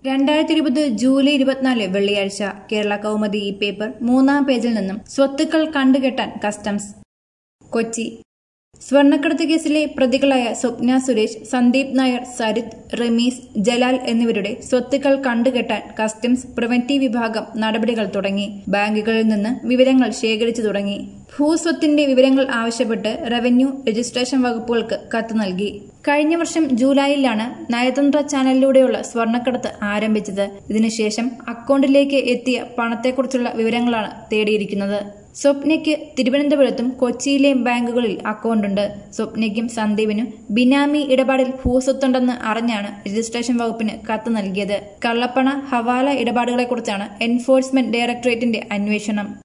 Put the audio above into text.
രണ്ടായിരത്തി ഇരുപത് ജൂലൈ ഇരുപത്തിനാല് വെള്ളിയാഴ്ച കേരള കൗമുദി ഈ പേപ്പർ മൂന്നാം പേജിൽ നിന്നും സ്വത്തുക്കൾ കണ്ടുകെട്ടാൻ കസ്റ്റംസ് കൊച്ചി സ്വർണ്ണക്കടത്ത് കേസിലെ പ്രതികളായ സ്വപ്ന സുരേഷ് സന്ദീപ് നായർ സരിത് റമീസ് ജലാൽ എന്നിവരുടെ സ്വത്തുക്കൾ കണ്ടുകെട്ടാൻ കസ്റ്റംസ് പ്രിവന്റീവ് വിഭാഗം നടപടികൾ തുടങ്ങി ബാങ്കുകളിൽ നിന്ന് വിവരങ്ങൾ ശേഖരിച്ചു തുടങ്ങി ഭൂസ്വത്തിന്റെ വിവരങ്ങൾ ആവശ്യപ്പെട്ട് റവന്യൂ രജിസ്ട്രേഷൻ വകുപ്പുകൾക്ക് കത്ത് നൽകി കഴിഞ്ഞ വർഷം ജൂലൈയിലാണ് നയതന്ത്ര ചാനലിലൂടെയുള്ള സ്വർണ്ണക്കടത്ത് ആരംഭിച്ചത് ഇതിനുശേഷം അക്കൗണ്ടിലേക്ക് എത്തിയ പണത്തെക്കുറിച്ചുള്ള വിവരങ്ങളാണ് തേടിയിരിക്കുന്നത് സ്വപ്നയ്ക്ക് തിരുവനന്തപുരത്തും കൊച്ചിയിലെയും ബാങ്കുകളിൽ അക്കൗണ്ടുണ്ട് സ്വപ്നയ്ക്കും സന്ദീപിനും ബിനാമി ഇടപാടിൽ ഭൂസ്വത്തുണ്ടെന്ന് അറിഞ്ഞാണ് രജിസ്ട്രേഷൻ വകുപ്പിന് കത്ത് നൽകിയത് കള്ളപ്പണ ഹവാല ഇടപാടുകളെക്കുറിച്ചാണ് എൻഫോഴ്സ്മെന്റ് ഡയറക്ടറേറ്റിന്റെ അന്വേഷണം